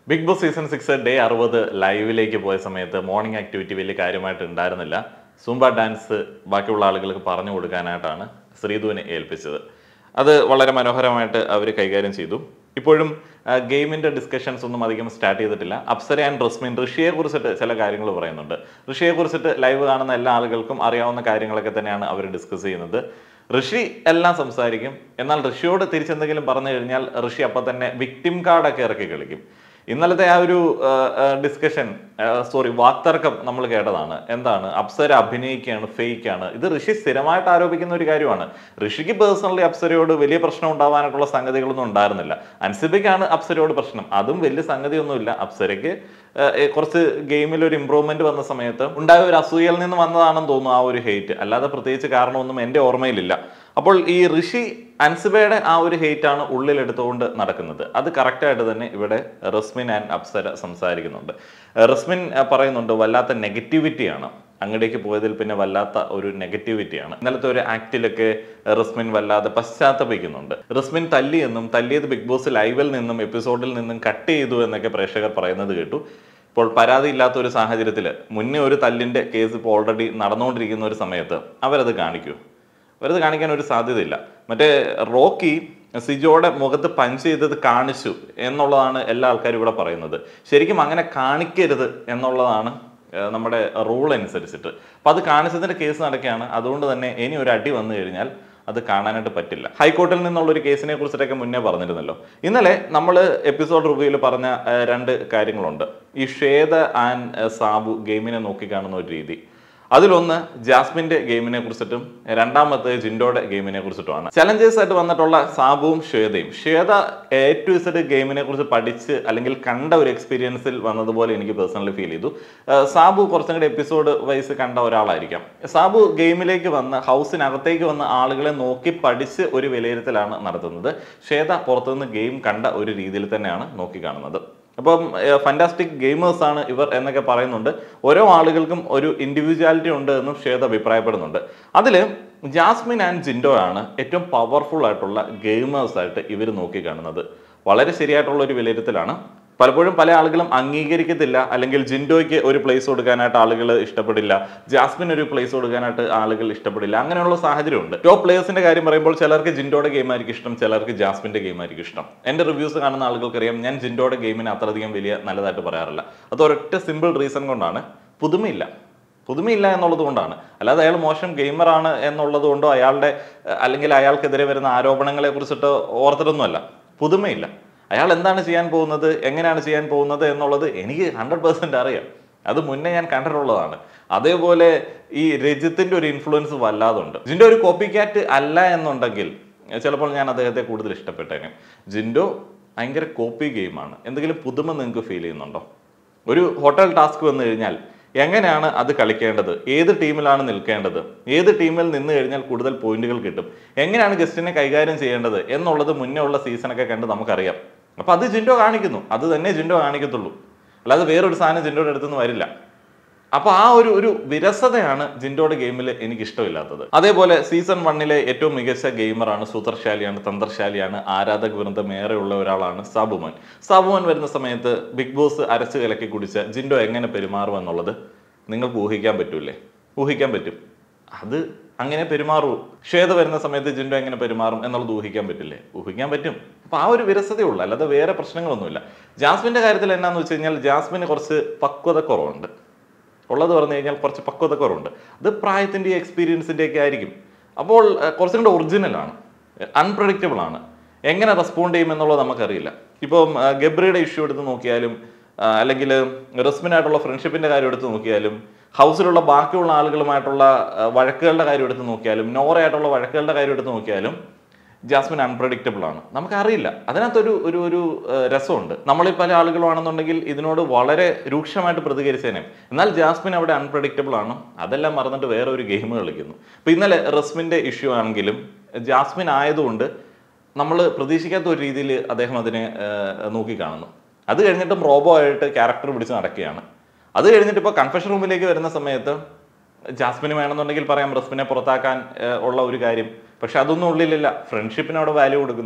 Big Boss season six day അറുപത് ലൈവിലേക്ക് പോയ സമയത്ത് മോർണിംഗ് ആക്ടിവിറ്റി വലിയ കാര്യമായിട്ട് ഉണ്ടായിരുന്നില്ല സൂംബ ഡാൻസ് ബാക്കിയുള്ള ആളുകൾക്ക് പറഞ്ഞു കൊടുക്കാനായിട്ടാണ് ശ്രീധുവിനെ ഏൽപ്പിച്ചത് അത് വളരെ മനോഹരമായിട്ട് അവർ കൈകാര്യം ചെയ്തു ഇപ്പോഴും ഗെയിമിന്റെ ഡിസ്കഷൻസ് ഒന്നും അധികം സ്റ്റാർട്ട് ചെയ്തിട്ടില്ല അപ്സര ആൻഡ് റസ്മിൻ ഋഷിയെ കുറിച്ചിട്ട് ചില കാര്യങ്ങൾ പറയുന്നുണ്ട് ഋഷിയെ കുറിച്ചിട്ട് ലൈവ് കാണുന്ന എല്ലാ ആളുകൾക്കും അറിയാവുന്ന കാര്യങ്ങളൊക്കെ തന്നെയാണ് അവർ ഡിസ്കസ് ചെയ്യുന്നത് ഋഷി എല്ലാം സംസാരിക്കും എന്നാൽ ഋഷിയോട് തിരിച്ചെന്തെങ്കിലും പറഞ്ഞു കഴിഞ്ഞാൽ ഋഷി അപ്പം തന്നെ വിക്ടിം കാർഡൊക്കെ ഇറക്കി കളിക്കും ഇന്നലത്തെ ആ ഒരു ഡിസ്കഷൻ സോറി വാക്തർക്കം നമ്മൾ കേട്ടതാണ് എന്താണ് അപ്സര അഭിനയിക്കുകയാണ് ഫേക്ക് ആണ് ഇത് ഋഷി സ്ഥിരമായിട്ട് ആരോപിക്കുന്ന ഒരു കാര്യമാണ് ഋഷിക്ക് പേഴ്സണലി അപ്സരയോട് വലിയ പ്രശ്നം ഉണ്ടാവാനായിട്ടുള്ള സംഗതികളൊന്നും ഉണ്ടായിരുന്നില്ല അൻസിബയ്ക്കാണ് അപ്സരയോട് പ്രശ്നം അതും വലിയ സംഗതിയൊന്നുമില്ല അപ്സരയ്ക്ക് ഏഹ്, ഏഹ്, കുറച്ച് ഗെയിമിൽ ഒരു ഇമ്പ്രൂവ്മെന്റ് വന്ന സമയത്ത് ഉണ്ടായ ഒരു അസൂയയിൽ നിന്ന് വന്നതാണെന്ന് തോന്നുന്നു ആ ഒരു ഹെയ്റ്റ് അല്ലാതെ പ്രത്യേകിച്ച് കാരണമൊന്നും എൻ്റെ ഓർമ്മയിലില്ല അപ്പോൾ ഈ ഋഷി അൻസിബയുടെ ആ ഒരു ഹെയ്റ്റ് ആണ് ഉള്ളിലെടുത്തുകൊണ്ട് നടക്കുന്നത് അത് കറക്റ്റായിട്ട് തന്നെ ഇവിടെ റസ്മിൻ ആൻഡ് അപ്സര സംസാരിക്കുന്നുണ്ട് ഏഹ് റസ്മിൻ ഏഹ് പറയുന്നുണ്ട് വല്ലാത്ത നെഗറ്റിവിറ്റിയാണ് അങ്ങടേക്ക് പോയതിൽ പിന്നെ വല്ലാത്ത ഒരു നെഗറ്റിവിറ്റിയാണ് ഇന്നലത്തെ ഒരു ആക്ടിലൊക്കെ റസ്മിൻ വല്ലാതെ പശ്ചാത്തപിക്കുന്നുണ്ട് റസ്മിൻ തല്ലി എന്നും തല്ലിയത് ബിഗ് ബോസ് ലൈവിൽ നിന്നും എപ്പിസോഡിൽ നിന്നും കട്ട് ചെയ്തു എന്നൊക്കെ പ്രേക്ഷകർ പറയുന്നത് കേട്ടു ഇപ്പോൾ പരാതി ഇല്ലാത്ത ഒരു സാഹചര്യത്തിൽ മുന്നേ ഒരു തല്ലിന്റെ കേസ് ഇപ്പോൾ ഓൾറെഡി നടന്നുകൊണ്ടിരിക്കുന്ന ഒരു സമയത്ത് അവരത് കാണിക്കൂ അവരത് കാണിക്കാൻ ഒരു സാധ്യതയില്ല മറ്റേ റോക്കി സിജോയുടെ മുഖത്ത് പഞ്ച് ചെയ്തത് കാണിച്ചു എന്നുള്ളതാണ് എല്ലാ ആൾക്കാരും ഇവിടെ പറയുന്നത് ശരിക്കും അങ്ങനെ കാണിക്കരുത് എന്നുള്ളതാണ് ഏഹ്, നമ്മുടെ റൂൾ അനുസരിച്ചിട്ട് അപ്പം അത് കാണിച്ചതിന്റെ കേസ് നടക്കുകയാണ് അതുകൊണ്ട് തന്നെ ഇനി ഒരു അടി വന്നു കഴിഞ്ഞാൽ അത് കാണാനായിട്ട് പറ്റില്ല ഹൈക്കോർട്ടിൽ നിന്നുള്ള ഒരു കേസിനെ കുറിച്ചിട്ടൊക്കെ മുന്നേ പറഞ്ഞിരുന്നല്ലോ ഇന്നലെ നമ്മൾ എപ്പിസോഡ് റിവ്യൂവിൽ പറഞ്ഞ ഏഹ്, രണ്ട് കാര്യങ്ങളുണ്ട് ഈ ഷേദ ആൻഡ് സാബു ഗെയിമിനെ നോക്കിക്കാണുന്ന ഒരു രീതി അതിലൊന്ന് ജാസ്മിന്റെ ഗെയിമിനെ കുറിച്ചിട്ടും രണ്ടാമത്തെ ജിൻഡോയുടെ ഗെയിമിനെ കുറിച്ചിട്ടുമാണ് ചലഞ്ചേഴ്സ് ആയിട്ട് വന്നിട്ടുള്ള സാബുവും ശ്വേതയും ശ്വേത എ ടു ഇസഡ് ഗെയിമിനെ കുറിച്ച് പഠിച്ച് അല്ലെങ്കിൽ കണ്ട ഒരു എക്സ്പീരിയൻസിൽ വന്നതുപോലെ എനിക്ക് പേഴ്സണലി ഫീൽ ചെയ്തു ആ, സാബു കുറച്ചും കൂടി എപ്പിസോഡ് വൈസ് കണ്ട ഒരാളായിരിക്കാം സാബു ഗെയിമിലേക്ക് വന്ന് ഹൗസിനകത്തേക്ക് വന്ന ആളുകളെ നോക്കി പഠിച്ച് ഒരു വിലയിരുത്തലാണ് നടത്തുന്നത് ശ്വേത പുറത്തുനിന്ന് ഗെയിം കണ്ട ഒരു രീതിയിൽ തന്നെയാണ് നോക്കിക്കാണുന്നത് അപ്പം ഫാന്റാസ്റ്റിക് ഗെയിമേഴ്സ് ആണ് ഇവർ എന്നൊക്കെ പറയുന്നുണ്ട് ഓരോ ആളുകൾക്കും ഒരു ഇൻഡിവിജ്വാലിറ്റി ഉണ്ട് എന്നും ശ്വേത അഭിപ്രായപ്പെടുന്നുണ്ട് അതിൽ ജാസ്മിൻ ആൻഡ് ജിൻഡോ ആണ് ഏറ്റവും പവർഫുൾ ആയിട്ടുള്ള ഗെയിമേഴ്സ് ആയിട്ട് ഇവർ നോക്കിക്കാണുന്നത് വളരെ ശരിയായിട്ടുള്ള ഒരു വിലയിരുത്തലാണ് പലപ്പോഴും പല ആളുകളും അംഗീകരിക്കത്തില്ല അല്ലെങ്കിൽ ജിൻഡോയ്ക്ക് ഒരു പ്ലേസ് കൊടുക്കാനായിട്ട് ആളുകൾ ഇഷ്ടപ്പെടില്ല ജാസ്മിൻ ഒരു പ്ലേസ് കൊടുക്കാനായിട്ട് ആളുകൾ ഇഷ്ടപ്പെടില്ല അങ്ങനെയുള്ള സാഹചര്യമുണ്ട് ടോപ്പ് പ്ലേയേഴ്സിന്റെ കാര്യം പറയുമ്പോൾ ചിലർക്ക് ജിൻഡോയുടെ ഗെയിം ആയിരിക്കും ഇഷ്ടം ചിലർക്ക് ജാസ്മിന്റെ ഗെയിം ആയിരിക്കും ഇഷ്ടം എന്റെ റിവ്യൂസ് കാണുന്ന ആളുകൾക്കറിയാം ഞാൻ ജിൻഡോയുടെ ഗെയിമിനെ അത്രയധികം വലിയ നല്ലതായിട്ട് പറയാറില്ല അത് ഒരൊറ്റ സിമ്പിൾ റീസൺ കൊണ്ടാണ് പുതുമയില്ല പുതുമയില്ല എന്നുള്ളത് കൊണ്ടാണ് അല്ലാതെ അയാൾ മോശം ഗെയിമറാണ് എന്നുള്ളത് കൊണ്ടോ അയാളുടെ അഹ് അല്ലെങ്കിൽ അയാൾക്കെതിരെ വരുന്ന ആരോപണങ്ങളെ കുറിച്ചിട്ട് ഓർത്തിട്ടൊന്നുമല്ല പുതുമയില്ല അയാൾ എന്താണ് ചെയ്യാൻ പോകുന്നത് എങ്ങനെയാണ് ചെയ്യാൻ പോകുന്നത് എന്നുള്ളത് എനിക്ക് ഹൺഡ്രഡ് പേഴ്സെന്റ് അറിയാം അത് മുന്നേ ഞാൻ കണ്ടിട്ടുള്ളതാണ് അതേപോലെ ഈ രജിത്തിന്റെ ഒരു ഇൻഫ്ലുവൻസ് വല്ലാതുണ്ട് ജിൻഡോ ഒരു കോപ്പി ക്യാറ്റ് അല്ല എന്നുണ്ടെങ്കിൽ ചിലപ്പോൾ ഞാൻ അദ്ദേഹത്തെ കൂടുതൽ ഇഷ്ടപ്പെട്ടേനെ ജിൻഡോ ഭയങ്കര കോപ്പി ഗെയിമാണ് എന്തെങ്കിലും പുതുമ നിങ്ങൾക്ക് ഫീൽ ചെയ്യുന്നുണ്ടോ ഒരു ഹോട്ടൽ ടാസ്ക് വന്നു കഴിഞ്ഞാൽ എങ്ങനെയാണ് അത് കളിക്കേണ്ടത് ഏത് ടീമിലാണ് നിൽക്കേണ്ടത് ഏത് ടീമിൽ നിന്ന് കഴിഞ്ഞാൽ കൂടുതൽ പോയിന്റുകൾ കിട്ടും എങ്ങനെയാണ് ഗസ്റ്റിനെ കൈകാര്യം ചെയ്യേണ്ടത് എന്നുള്ളത് മുന്നേ ഉള്ള സീസണൊക്കെ കണ്ട് നമുക്കറിയാം അപ്പൊ അത് ജിൻഡോ കാണിക്കുന്നു അത് തന്നെ ജിൻഡോ കാണിക്കത്തുള്ളൂ അല്ലാതെ വേറൊരു സാധനം ജിൻഡോയുടെ അടുത്തുനിന്ന് വരില്ല അപ്പൊ ആ ഒരു ഒരു വിരസതയാണ് ജിൻഡോയുടെ ഗെയിമിൽ എനിക്ക് ഇഷ്ടമില്ലാത്തത് അതേപോലെ സീസൺ വണ്ണിലെ ഏറ്റവും മികച്ച ഗെയിമറാണ് സൂത്രശാലിയാണ് തന്ത്രശാലിയാണ് ആരാധക വൃന്ദം ഏറെയുള്ള ഒരാളാണ് സാബുമോൻ സാബുമോൻ വരുന്ന സമയത്ത് ബിഗ് ബോസ് അരച്ച് കലക്കി കുടിച്ച ജിൻഡോ എങ്ങനെ പെരുമാറും എന്നുള്ളത് നിങ്ങൾക്ക് ഊഹിക്കാൻ പറ്റൂലേ ഊഹിക്കാൻ പറ്റും അത് അങ്ങനെ പെരുമാറൂ ശ്വേത വരുന്ന സമയത്ത് ജിൻഡോ എങ്ങനെ പെരുമാറും എന്നുള്ളത് ഊഹിക്കാൻ പറ്റില്ലേ ഊഹിക്കാൻ പറ്റും അപ്പൊ ആ ഒരു വിരസതയുള്ളൂ അല്ലാതെ വേറെ പ്രശ്നങ്ങളൊന്നുമില്ല ജാസ്മിന്റെ കാര്യത്തിൽ എന്നാന്ന് വെച്ച് കഴിഞ്ഞാൽ ജാസ്മിന് കുറച്ച് പക്വത കുറവുണ്ട് ഉള്ളത് പറഞ്ഞു കഴിഞ്ഞാൽ കുറച്ച് പക്വത കുറവുണ്ട് അത് പ്രായത്തിൻ്റെ എക്സ്പീരിയൻസിൻ്റെ ഒക്കെ ആയിരിക്കും അപ്പോൾ അഹ്, കുറച്ചും കൂടെ ഒറിജിനലാണ് അൺപ്രഡിക്റ്റബിൾ ആണ് എങ്ങനെ റെസ്പോണ്ട് ചെയ്യും എന്നുള്ളത് നമുക്കറിയില്ല ഇപ്പം അഹ്, ഗബ്രിയുടെ ഇഷ്യൂ എടുത്ത് നോക്കിയാലും അഹ്, അല്ലെങ്കിൽ റസ്മിനായിട്ടുള്ള ഫ്രണ്ട്ഷിപ്പിന്റെ കാര്യം എടുത്ത് നോക്കിയാലും ഹൗസിലുള്ള ബാക്കിയുള്ള ആളുകളുമായിട്ടുള്ള അഹ്, വഴക്കുകളുടെ കാര്യം എടുത്ത് നോക്കിയാലും നോറയായിട്ടുള്ള വഴക്കുകളുടെ കാര്യം എടുത്ത് നോക്കിയാലും ജാസ്മിൻ അൺപ്രഡിക്റ്റബിൾ ആണ് നമുക്കറിയില്ല അതിനകത്തൊരു ഒരു ഒരു ഏഹ്, രസമുണ്ട് നമ്മളിൽ പല ആളുകളുമാണെന്നുണ്ടെങ്കിൽ ഇതിനോട് വളരെ രൂക്ഷമായിട്ട് പ്രതികരിച്ചേനെ എന്നാൽ ജാസ്മിൻ അവിടെ അൺപ്രഡിക്റ്റബിൾ ആണ് അതെല്ലാം മറന്നിട്ട് വേറെ ഒരു ഗെയിം കളിക്കുന്നു ഇപ്പൊ ഇന്നലെ റസ്മിന്റെ ഇഷ്യൂ ആണെങ്കിലും ജാസ്മിൻ ആയതുകൊണ്ട് നമ്മൾ പ്രതീക്ഷിക്കാത്ത ഒരു രീതിയിൽ അദ്ദേഹം അതിനെ ഏഹ്, നോക്കിക്കാണുന്നു അത് കഴിഞ്ഞിട്ടും റോബോ ആയിട്ട് ക്യാരക്ടർ പിടിച്ച് നടക്കുകയാണ് അത് കഴിഞ്ഞിട്ട് ഇപ്പോൾ കൺഫെഷൻ റൂമിലേക്ക് വരുന്ന സമയത്ത് ജാസ്മിന് വേണമെന്നുണ്ടെങ്കിൽ പറയാം റസ്മിനെ പുറത്താക്കാൻ ഏഹ്, ഉള്ള ഒരു കാര്യം പക്ഷെ അതൊന്നും ഉള്ളിലില്ല ഫ്രണ്ട്ഷിപ്പിന് അവിടെ വാല്യൂ കൊടുക്കുന്നു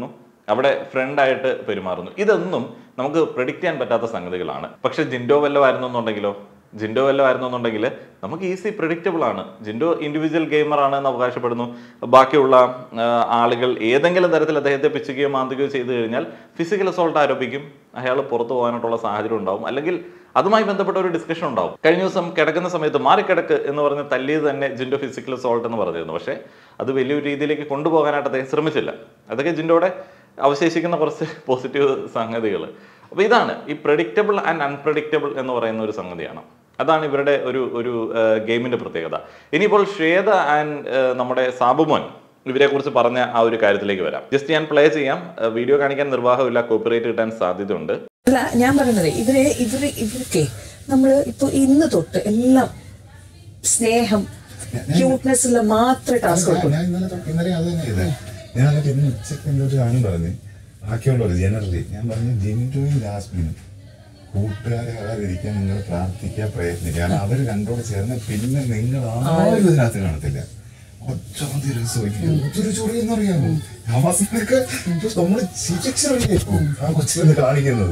അവിടെ ഫ്രണ്ടായിട്ട് പെരുമാറുന്നു ഇതൊന്നും നമുക്ക് പ്രഡിക്റ്റ് ചെയ്യാൻ പറ്റാത്ത സംഗതികളാണ് പക്ഷെ ജിൻഡോ വല്ലോ ആയിരുന്നെന്നുണ്ടെങ്കിലോ ജിൻഡോ വല്ലോ ആയിരുന്നെന്നുണ്ടെങ്കിൽ നമുക്ക് ഈസി പ്രിഡിക്റ്റബിൾ ആണ് ജിൻഡോ ഇൻഡിവിജ്വൽ ഗെയിമർ ആണ് എന്ന് അവകാശപ്പെടുന്നു ബാക്കിയുള്ള ആ, ആളുകൾ ഏതെങ്കിലും തരത്തിൽ അദ്ദേഹത്തെ പിച്ചുകയോ മാന്തുകയോ ചെയ്തു കഴിഞ്ഞാൽ ഫിസിക്കൽ അസോൾട്ട് ആരോപിക്കും അയാൾ പുറത്തു പോകാനായിട്ടുള്ള സാഹചര്യം ഉണ്ടാവും അല്ലെങ്കിൽ അതുമായി ബന്ധപ്പെട്ട ഒരു ഡിസ്കഷൻ ഉണ്ടാവും കഴിഞ്ഞ ദിവസം കിടക്കുന്ന സമയത്ത് മാറിക്കിടക്ക് എന്ന് പറഞ്ഞ് തല്ലിയത് തന്നെ ജിൻഡോ ഫിസിക്കൽ അസോൾട്ട് എന്ന് പറഞ്ഞിരുന്നു പക്ഷേ അത് വലിയൊരു രീതിയിലേക്ക് കൊണ്ടുപോകാനായിട്ട് അദ്ദേഹം ശ്രമിച്ചില്ല അതൊക്കെ ജിൻഡോയുടെ അവശേഷിക്കുന്ന കുറച്ച് പോസിറ്റീവ് സംഗതികൾ അപ്പോൾ ഇതാണ് ഈ പ്രഡിക്റ്റബിൾ ആൻഡ് അൺപ്രഡിക്റ്റബിൾ എന്ന് പറയുന്ന ഒരു സംഗതിയാണ് അതാണ് ഇവരുടെ ഒരു ഒരു ഗെയിമിന്റെ പ്രത്യേകത ഇനിയിപ്പോൾ ശ്വേത ആൻഡ് നമ്മുടെ സാബുമോൻ ഇവരെ കുറിച്ച് പറഞ്ഞ ആ ഒരു കാര്യത്തിലേക്ക് വരാം ജസ്റ്റ് ഞാൻ പ്ലേ ചെയ്യാം വീഡിയോ കാണിക്കാൻ നിർവാഹമില്ല കോപ്പിറൈറ്റ് കിട്ടാൻ സാധ്യതയുണ്ട് അല്ല ഞാൻ പറയുന്നത് ഇവരെ ഇവര് ഇവർക്ക് നമ്മൾ ഇപ്പൊ ഇന്ന് തൊട്ട് എല്ലാം സ്നേഹം ക്യൂട്ട്നെസ് മാത്രമേ ടാസ്ക് കൊടുക്കും ഞാൻ ഇന്നലെ തൊട്ട് ഇന്നലെ അത് തന്നെ ചെയ്തത് ഞാൻ എന്നിട്ട് ഇന്ന് ഉച്ചയ്ക്ക് എന്തോ ഒരു കാര്യം പറഞ്ഞു ബാക്കിയുള്ളവർ ജനറലി ഞാൻ പറഞ്ഞു ജിൻഡോയും ജാസ്മിനും കൂട്ടുകാരെ ആകാതിരിക്കാൻ നിങ്ങൾ പ്രാർത്ഥിക്കുക പ്രയത്നിക്കുക കാരണം അവർ രണ്ടോട് ചേർന്ന് പിന്നെ നിങ്ങൾ ആരും ഇതിനകത്ത് കാണത്തില്ല ഒറ്റമതി രസമായിരിക്കും എന്തൊരു ചൊറിയെന്നറിയാമോ അവസാനൊക്കെ നമ്മൾ ചിരിച്ചു ആ കൊച്ചിനെ കാണിക്കുന്നത്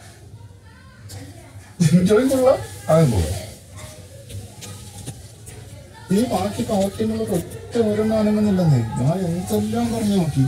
ജിൻഡോയും കൊള്ളാം അതും പോകാം ഈ ബാക്കി പവർ ടീമുള്ള ഒറ്റ ഒരെണ്ണം അനങ്ങുന്നില്ലെന്നേ ഞാൻ എന്തെല്ലാം പറഞ്ഞു നോക്കി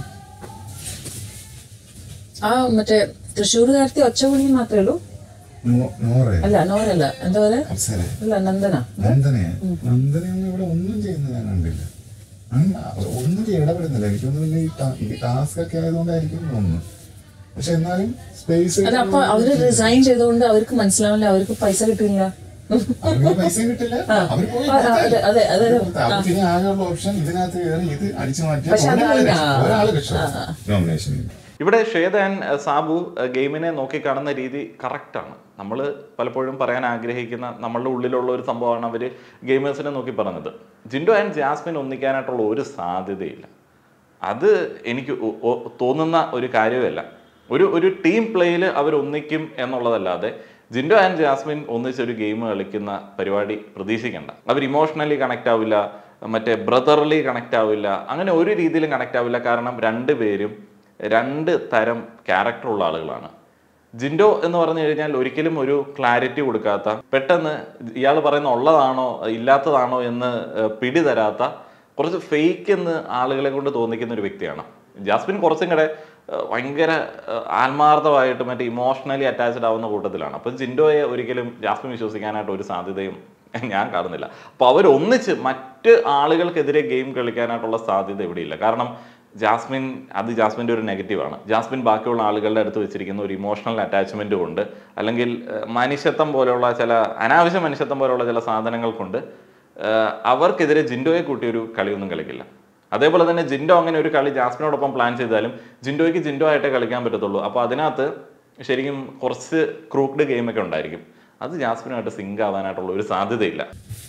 ആ മറ്റേ തൃശ്ശൂർകാരത്തി ഒച്ചവിളി മാത്രമേ ഉള്ളൂ നോ- നോറേ അല്ല നോരല്ല എന്താ പറയാ അപ്സരെ അല്ല നന്ദന നന്ദനയെ നന്ദനയൊന്നും ഇവിടെ ഒന്നും ചെയ്യുന്നത് ഞാൻ കണ്ടില്ല അങ്ങ് ഒന്നും ചെയ്യ- ഇടപെടുന്നില്ല എനിക്കൊന്നും പിന്നെ ഈ ടാ- ഈ ടാസ്ക് ഒക്കെ ആയതുകൊണ്ടായിരിക്കും തോന്നുന്നു പക്ഷെ എന്നാലും സ്പേസ് അല്ല അപ്പൊ അവര് റിസൈൻ ചെയ്തുകൊണ്ട് അവർക്ക് മനസ്സിലാവില്ല അവർക്ക് പൈസ കിട്ടില്ല അവർക്ക് പൈസ കിട്ടില്ല അവര് പോയി ആ, ആ, അതെ, അതെ, അതെ. പുറത്ത്. അവർക്ക് പിന്നെ ആകെയുള്ള ഓപ്ഷൻ ഇതിനകത്ത് കയറി ഇത് അടിച്ചു മാറ്റി പക്ഷെ അത് ഒരാള് ആ, രക്ഷ- ഒരാള് രക്ഷ നോമിനേഷനിൽ ഇവിടെ ഷേദ ആൻഡ് സാബു അഹ് ഗെയിമിനെ നോക്കി കാണുന്ന രീതി കറക്റ്റാണ് നമ്മൾ പലപ്പോഴും പറയാൻ ആഗ്രഹിക്കുന്ന നമ്മളുടെ ഉള്ളിലുള്ള ഒരു സംഭവമാണ് അവർ ഗെയിമേഴ്സിനെ നോക്കി പറഞ്ഞത് ജിൻഡോ ആൻഡ് ജാസ്മിൻ ഒന്നിക്കാനായിട്ടുള്ള ഒരു സാധ്യതയില്ല അത് എനിക്ക് ഒ- ഒ- തോന്നുന്ന ഒരു കാര്യമല്ല ഒരു ഒരു ടീം പ്ലേയിൽ അവർ ഒന്നിക്കും എന്നുള്ളതല്ലാതെ ജിൻഡോ ആൻഡ് ജാസ്മിൻ ഒന്നിച്ച് ഒരു ഗെയിം കളിക്കുന്ന പരിപാടി പ്രതീക്ഷിക്കേണ്ട അവർ ഇമോഷണലി കണക്റ്റ് ആവില്ല മറ്റേ ബ്രദർലി കണക്റ്റ് ആവില്ല അങ്ങനെ ഒരു രീതിയിലും കണക്റ്റ് ആവില്ല കാരണം രണ്ടുപേരും രണ്ട് തരം ക്യാരക്ടർ ഉള്ള ആളുകളാണ് ജിൻഡോ എന്ന് പറഞ്ഞു കഴിഞ്ഞാൽ ഒരിക്കലും ഒരു ക്ലാരിറ്റി കൊടുക്കാത്ത പെട്ടെന്ന് ഇയാൾ പറയുന്ന ഉള്ളതാണോ ഇല്ലാത്തതാണോ എന്ന് ഏഹ്, പിടി തരാത്ത കുറച്ച് ഫേക്ക് എന്ന് ആളുകളെ കൊണ്ട് തോന്നിക്കുന്ന ഒരു വ്യക്തിയാണ് ജാസ്മിൻ കുറച്ചും കൂടെ ഏഹ്, ഭയങ്കര ഏഹ്, ആത്മാർത്ഥമായിട്ട് മറ്റേ ഇമോഷണലി അറ്റാച്ച്ഡ് ആവുന്ന കൂട്ടത്തിലാണ് അപ്പം ജിൻഡോയെ ഒരിക്കലും ജാസ്മിൻ വിശ്വസിക്കാനായിട്ട് ഒരു സാധ്യതയും ഞാൻ കാണുന്നില്ല അപ്പോൾ അവർ ഒന്നിച്ച് മറ്റ് ആളുകൾക്കെതിരെ ഗെയിം കളിക്കാനായിട്ടുള്ള സാധ്യത ഇവിടെയില്ല കാരണം ജാസ്മിൻ അത് ജാസ്മിൻ്റെ ഒരു നെഗറ്റീവാണ് ജാസ്മിൻ ബാക്കിയുള്ള ആളുകളുടെ അടുത്ത് വെച്ചിരിക്കുന്ന ഒരു ഇമോഷണൽ അറ്റാച്ച്മെന്റ് കൊണ്ട് അല്ലെങ്കിൽ ഏഹ്, മനുഷ്യത്വം പോലെയുള്ള ചില അനാവശ്യ മനുഷ്യത്വം പോലെയുള്ള ചില സാധനങ്ങൾ കൊണ്ട് ഏഹ്, അവർക്കെതിരെ ജിൻഡോയെ കൂട്ടിയൊരു കളിയൊന്നും കളിക്കില്ല അതേപോലെ തന്നെ ജിൻഡോ അങ്ങനെ ഒരു കളി ജാസ്മിനോടൊപ്പം പ്ലാൻ ചെയ്താലും ജിൻഡോയ്ക്ക് ജിൻഡോ ആയിട്ടേ കളിക്കാൻ പറ്റത്തുള്ളൂ അപ്പോൾ അതിനകത്ത് ശരിക്കും കുറച്ച് ക്രൂക്ക്ഡ് ഗെയിമൊക്കെ ഉണ്ടായിരിക്കും അത് ജാസ്മിനുമായിട്ട് സിങ്ക് ആവാനായിട്ടുള്ള ഒരു സാധ്യതയില്ല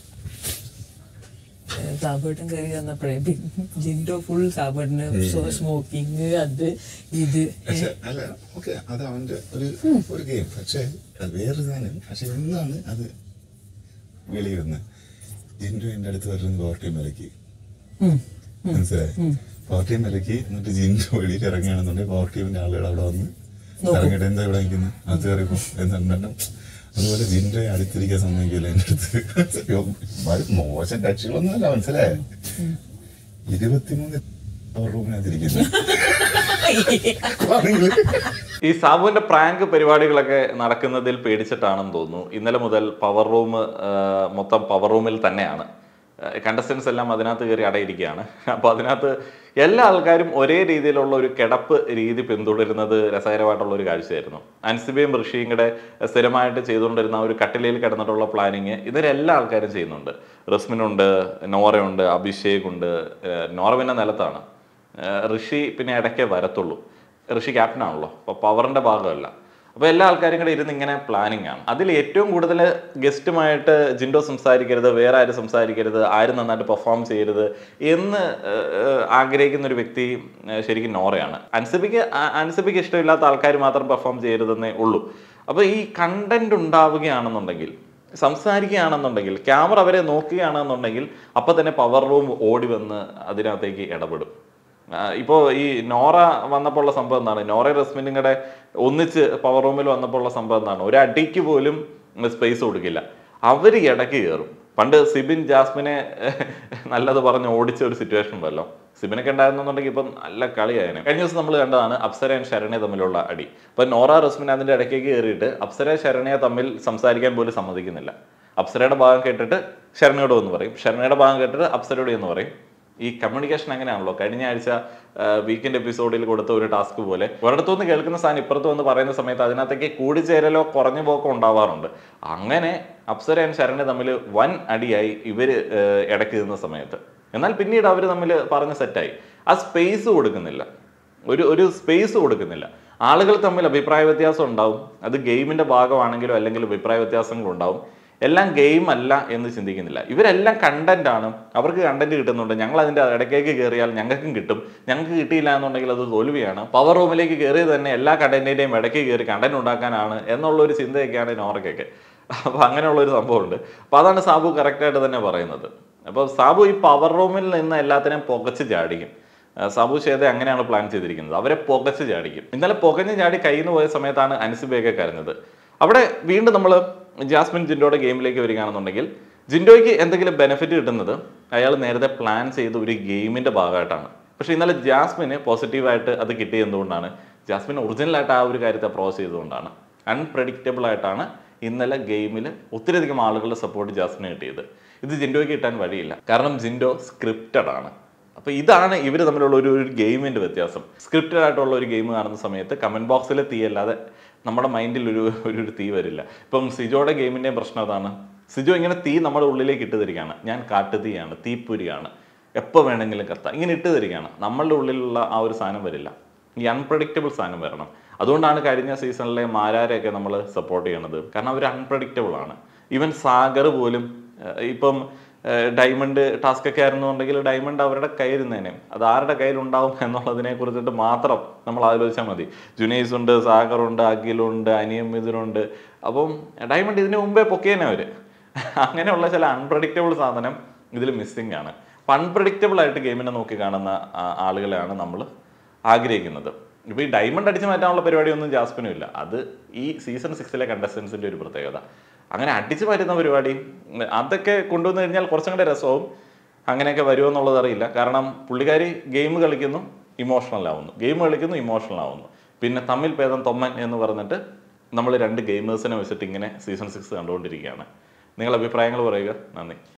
സാബേട്ടൻ കയറി വന്നപ്പോഴേ ജിൻഡോ ഫുൾ സാബേട്ടന് സ്മോക്കിങ് അത് ഇത് പക്ഷെ അല്ല ഓക്കെ അത് അവന്റെ ഒരു ഒരു ഗെയിം പക്ഷെ അത് വേറൊരു സാധനം പക്ഷെ ഇന്നാണ് അത് വെളിയിരുന്നത് ജിൻഡു എന്റെ അടുത്ത് വരുന്നത് പവർട്ടി മലക്ക് മനസ്സിലായി പവർട്ടി മലക്ക് എന്നിട്ട് ജിൻഡു വെളിയിൽ ഇറങ്ങുകയാണെന്നുണ്ടെങ്കിൽ പവർ ടീമിന്റെ ആളുകൾ അവിടെ വന്ന് ഇറങ്ങിയിട്ട് എന്താ ഇവിടെ നിൽക്കുന്നത് അത് കയറിപ്പോ എന്നുണ്ടെന്നും അതുപോലെ ജിൻഡോയെ അടുത്തിരിക്കാൻ സമ്മതിക്കില്ല എന്റെ അടുത്ത് അയ്യോ, വളരെ മോശം കക്ഷികളൊന്നുമല്ല മനസ്സിലായേ ഇരുപത്തിമൂന്ന് പവർ റൂമിനകത്തിരിക്കുന്നു ഈ സാബുവിന്റെ പ്രാങ്ക് പരിപാടികളൊക്കെ നടക്കുന്നതിൽ പേടിച്ചിട്ടാണെന്ന് തോന്നുന്നു ഇന്നലെ മുതൽ പവർ റൂം മൊത്തം പവർ റൂമിൽ തന്നെയാണ് കണ്ടസ്റ്റൻസ് എല്ലാം അതിനകത്ത് കയറി അടയിരിക്കുകയാണ് അപ്പോൾ അതിനകത്ത് എല്ലാ ആൾക്കാരും ഒരേ രീതിയിലുള്ള ഒരു കിടപ്പ് രീതി പിന്തുടരുന്നത് രസകരമായിട്ടുള്ള ഒരു കാഴ്ചയായിരുന്നു അൻസിബയും ഋഷിയും കൂടെ സ്ഥിരമായിട്ട് ചെയ്തുകൊണ്ടിരുന്ന ആ ഒരു കട്ടിലയിൽ കിടന്നിട്ടുള്ള പ്ലാനിങ് ഇതിലെല്ലാ ആൾക്കാരും ചെയ്യുന്നുണ്ട് റസ്മിനുണ്ട് നോറയുണ്ട് അഭിഷേക് ഉണ്ട് ഏഹ് നോറ പിന്നെ നിലത്താണ് ഏഹ് ഋഷി പിന്നെ ഇടയ്ക്കേ വരത്തുള്ളൂ ഋഷി ക്യാപ്റ്റൻ ആണല്ലോ അപ്പോൾ പവറിന്റെ ഭാഗമല്ല അപ്പോൾ എല്ലാ ആൾക്കാരും കൂടെ ഇരുന്ന് ഇങ്ങനെ പ്ലാനിങ് ആണ് അതിൽ ഏറ്റവും കൂടുതൽ ഗസ്റ്റുമായിട്ട് ജിൻഡോ സംസാരിക്കരുത് വേറെ ആരും സംസാരിക്കരുത് ആരും നന്നായിട്ട് പെർഫോം ചെയ്യരുത് എന്ന് ഏഹ്, ഏഹ്, ആഗ്രഹിക്കുന്ന ഒരു വ്യക്തി ഏഹ്, ശരിക്കും നോറയാണ് അൻസിബിക്ക് ആ- അൻസിബിക്ക് ഇഷ്ടമില്ലാത്ത ആൾക്കാർ മാത്രം പെർഫോം ചെയ്യരുതെന്നേ ഉള്ളൂ അപ്പോൾ ഈ കണ്ടന്റ് ഉണ്ടാവുകയാണെന്നുണ്ടെങ്കിൽ സംസാരിക്കുകയാണെന്നുണ്ടെങ്കിൽ ക്യാമറ അവരെ നോക്കുകയാണെന്നുണ്ടെങ്കിൽ അപ്പം തന്നെ പവർ റൂം ഓടി വന്ന് അതിനകത്തേക്ക് ഇടപെടും ഇപ്പോൾ ഈ നോറ വന്നപ്പോൾ ഉള്ള സംഭവം എന്താണ് നോറ റസ്മിനും കൂടെ ഒന്നിച്ച് പവർ റൂമിൽ വന്നപ്പോൾ ഉള്ള സംഭവം എന്താണ് ഒരു അടിക്ക് പോലും സ്പേസ് കൊടുക്കില്ല അവർ ഇടയ്ക്ക് കയറും പണ്ട് സിബിൻ ജാസ്മിനെ നല്ലത് പറഞ്ഞ് ഓടിച്ച ഒരു സിറ്റുവേഷൻ ഉണ്ടല്ലോ സിബിനൊക്കെ ഉണ്ടായിരുന്നുണ്ടെങ്കിൽ ഇപ്പം നല്ല കളിയായേനെ കഴിഞ്ഞ ദിവസം നമ്മൾ കണ്ടതാണ് അപ്സര ആൻഡ് ശരണ്യ തമ്മിലുള്ള അടി അപ്പൊ നോറ റസ്മിൻ അതിന്റെ ഇടയ്ക്കേക്ക് കയറിയിട്ട് അപ്സര ശരണ്യ തമ്മിൽ സംസാരിക്കാൻ പോലും സമ്മതിക്കുന്നില്ല അപ്സരയുടെ ഭാഗം കേട്ടിട്ട് ശരണ്യയോട് എന്ന് പറയും ശരണ്യയുടെ ഭാഗം കേട്ടിട്ട് അപ്സരയോട് എന്ന് പറയും ഈ കമ്മ്യൂണിക്കേഷൻ അങ്ങനെയാണല്ലോ കഴിഞ്ഞ ആഴ്ച വീക്കെൻഡ് എപ്പിസോഡിൽ കൊടുത്ത ഒരു ടാസ്ക് പോലെ ഒരിടത്തുനിന്ന് കേൾക്കുന്ന സാധനം ഇപ്പുറത്ത് വന്ന് പറയുന്ന സമയത്ത് അതിനകത്തേക്ക് കൂടിച്ചേരലോ കുറഞ്ഞു പോക്കോ ഉണ്ടാവാറുണ്ട് അങ്ങനെ അപ്സര ആൻഡ് ശരണ്യ തമ്മിൽ വൻ അടിയായി ഇവർ ഇടയ്ക്ക് നിന്ന സമയത്ത് എന്നാൽ പിന്നീട് അവർ തമ്മിൽ പറഞ്ഞ് സെറ്റായി ആ സ്പേസ് കൊടുക്കുന്നില്ല ഒരു ഒരു സ്പേസ് കൊടുക്കുന്നില്ല ആളുകൾ തമ്മിൽ അഭിപ്രായ വ്യത്യാസം ഉണ്ടാവും അത് ഗെയിമിന്റെ ഭാഗമാണെങ്കിലോ അല്ലെങ്കിൽ അഭിപ്രായ വ്യത്യാസങ്ങൾ ഉണ്ടാവും എല്ലാം ഗെയിം അല്ല എന്ന് ചിന്തിക്കുന്നില്ല ഇവരെല്ലാം കണ്ടന്റ് ആണ് അവർക്ക് കണ്ടന്റ് കിട്ടുന്നുണ്ട് ഞങ്ങൾ അതിന്റെ ഇടയ്ക്കേക്ക് കയറിയാൽ ഞങ്ങൾക്കും കിട്ടും ഞങ്ങൾക്ക് കിട്ടിയില്ല എന്നുണ്ടെങ്കിൽ അത് തോൽവിയാണ് പവർ റൂമിലേക്ക് കയറി തന്നെ എല്ലാ കണ്ടന്റിന്റെയും ഇടയ്ക്ക് കയറി കണ്ടന്റ് ഉണ്ടാക്കാനാണ് എന്നുള്ള ഒരു ചിന്തയൊക്കെയാണ് നോറയ്ക്കൊക്കെ അപ്പൊ അങ്ങനെയുള്ള ഒരു സംഭവമുണ്ട് അപ്പൊ അതാണ് സാബു കറക്റ്റായിട്ട് തന്നെ പറയുന്നത് അപ്പോൾ സാബു ഈ പവർ റൂമിൽ നിന്ന് എല്ലാത്തിനെയും പുകച്ച് ചാടിക്കും ആ, സാബു ഷേദ അങ്ങനെയാണ് പ്ലാൻ ചെയ്തിരിക്കുന്നത് അവരെ പുകച്ച് ചാടിക്കും ഇന്നലെ പുകഞ്ഞ് ചാടി കയ്യിൽ നിന്ന് പോയ സമയത്താണ് അൻസിബയൊക്കെ കരഞ്ഞത് അവിടെ വീണ്ടും നമ്മൾ ജാസ്മിൻ ജിൻഡോയുടെ ഗെയിമിലേക്ക് വരികയാണെന്നുണ്ടെങ്കിൽ ജിൻഡോയ്ക്ക് എന്തെങ്കിലും ബെനിഫിറ്റ് കിട്ടുന്നത് അയാൾ നേരത്തെ പ്ലാൻ ചെയ്ത ഒരു ഗെയിമിന്റെ ഭാഗമായിട്ടാണ് പക്ഷേ ഇന്നലെ ജാസ്മിന് പോസിറ്റീവായിട്ട് അത് കിട്ടിയത് എന്തുകൊണ്ടാണ് ജാസ്മിൻ ഒറിജിനലായിട്ട് ആ ഒരു കാര്യത്തെ പ്രോസ് ചെയ്തുകൊണ്ടാണ് അൺപ്രഡിക്റ്റബിൾ ആയിട്ടാണ് ഇന്നലെ ഗെയിമിൽ ഒത്തിരിയധികം ആളുകളുടെ സപ്പോർട്ട് ജാസ്മിന് കിട്ടിയത് ഇത് ജിൻഡോയ്ക്ക് കിട്ടാൻ വഴിയില്ല കാരണം ജിൻഡോ സ്ക്രിപ്റ്റഡ് ആണ് അപ്പോൾ ഇതാണ് ഇവർ തമ്മിലുള്ള ഒരു ഒരു ഗെയിമിൻ്റെ വ്യത്യാസം സ്ക്രിപ്റ്റഡ് ആയിട്ടുള്ള ഒരു ഗെയിം കാണുന്ന സമയത്ത് കമൻറ്റ് ബോക്സിലെ തീ അല്ലാതെ നമ്മുടെ മൈൻഡിൽ ഒരു ഒരു ഒരു തീ വരില്ല ഇപ്പം സിജോയുടെ ഗെയിമിൻ്റെയും പ്രശ്നം അതാണ് സിജോ ഇങ്ങനെ തീ നമ്മുടെ ഉള്ളിലേക്ക് ഇട്ട് തരികയാണ് ഞാൻ കാട്ടുതീയാണ് തീപ്പുരിയാണ് എപ്പോൾ വേണമെങ്കിലും കത്താം ഇങ്ങനെ ഇട്ട് തരികയാണ് നമ്മളുടെ ഉള്ളിലുള്ള ആ ഒരു സാധനം വരില്ല ഈ അൺപ്രഡിക്റ്റബിൾ സാധനം വരണം അതുകൊണ്ടാണ് കഴിഞ്ഞ സീസണിലെ മാരാരെയൊക്കെ നമ്മൾ സപ്പോർട്ട് ചെയ്യണത് കാരണം അവർ അൺപ്രഡിക്റ്റബിൾ ആണ് ഈവൻ സാഗർ പോലും ഏഹ്, ഇപ്പം ഏഹ്, ഡയമണ്ട് ടാസ്ക് ഒക്കെ ആയിരുന്നുണ്ടെങ്കിൽ ഡയമണ്ട് അവരുടെ കയ്യിരുന്നേനെ അത് ആരുടെ കയ്യിലുണ്ടാവും എന്നുള്ളതിനെ കുറിച്ചിട്ട് മാത്രം നമ്മൾ ആലോചിച്ചാൽ മതി ജുനൈസ് ഉണ്ട് സാഗർ ഉണ്ട് അഖിലുണ്ട് അനിയമിതുണ്ട് അപ്പം ഡയമണ്ട് ഇതിന് മുമ്പേ പൊക്കിയേനെ അവർ അങ്ങനെയുള്ള ചില അൺപ്രഡിക്റ്റബിൾ സാധനം ഇതിൽ മിസ്സിംഗ് ആണ് അപ്പം അൺപ്രഡിക്റ്റബിൾ ആയിട്ട് ഗെയിമിനെ നോക്കി കാണുന്ന ആ- ആളുകളെയാണ് നമ്മൾ ആഗ്രഹിക്കുന്നത് ഇപ്പോൾ ഈ ഡയമണ്ട് അടിച്ചു മാറ്റാനുള്ള പരിപാടിയൊന്നും ജാസ്മിനും ഇല്ല അത് ഈ സീസൺ സിക്സിലെ കണ്ടസ്റ്റൻസിൻ്റെ ഒരു പ്രത്യേകത അങ്ങനെ അടിച്ചു മാറ്റുന്ന പരിപാടി ഉം, അതൊക്കെ കൊണ്ടുവന്നു കഴിഞ്ഞാൽ കുറച്ചും കൂടെ രസവും അങ്ങനെയൊക്കെ വരുമോ എന്നുള്ളത് അറിയില്ല കാരണം പുള്ളിക്കാരി ഗെയിം കളിക്കുന്നു ഇമോഷണൽ ആവുന്നു ഗെയിം കളിക്കുന്നു ഇമോഷണൽ ആവുന്നു പിന്നെ തമ്മിൽ ഭേദം തൊമ്മൻ എന്ന് പറഞ്ഞിട്ട് നമ്മൾ രണ്ട് ഗെയിമേഴ്സിനെ വെച്ചിട്ട് ഇങ്ങനെ സീസൺ സിക്സ് കണ്ടുകൊണ്ടിരിക്കുകയാണ് നിങ്ങൾ അഭിപ്രായങ്ങൾ പറയുക നന്ദി